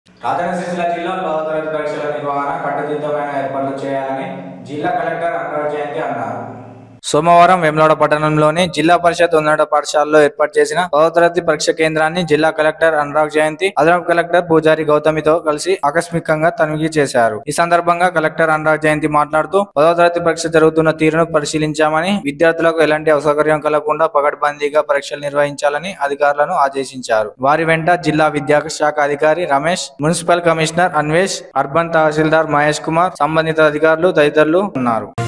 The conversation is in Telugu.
రాజన్న సిరిసిల్ల జిల్లా పదవ తరగతి పరీక్షల నిర్వహణ కట్టుదిట్టమైన ఏర్పాట్లు చేయాలని జిల్లా కలెక్టర్ అనురాగ్ జయంతి అన్నారు సోమవారం వేములవాడ పట్టణంలోని జిల్లా పరిషత్ ఉన్నత పాఠశాలలో ఏర్పాటు చేసిన పదవ తరగతి పరీక్ష కేంద్రాన్ని జిల్లా కలెక్టర్ అనురాగ్ జయంతి అదనపు కలెక్టర్ పూజారి గౌతమితో కలిసి ఆకస్మికంగా తనిఖీ చేశారు ఈ సందర్భంగా కలెక్టర్ అనురాగ్ జయంతి మాట్లాడుతూ పదవ తరగతి పరీక్ష జరుగుతున్న తీరును పరిశీలించామని విద్యార్థులకు ఎలాంటి అసౌకర్యం కలగకుండా పకడ్బందీగా పరీక్షలు నిర్వహించాలని అధికారులను ఆదేశించారు వారి వెంట జిల్లా విద్యాశాఖ అధికారి Ramesh municipal commissioner Anvesh urban tahsildar Mahesh Kumar సంబంధిత అధికారులు తదితరులు ఉన్నారు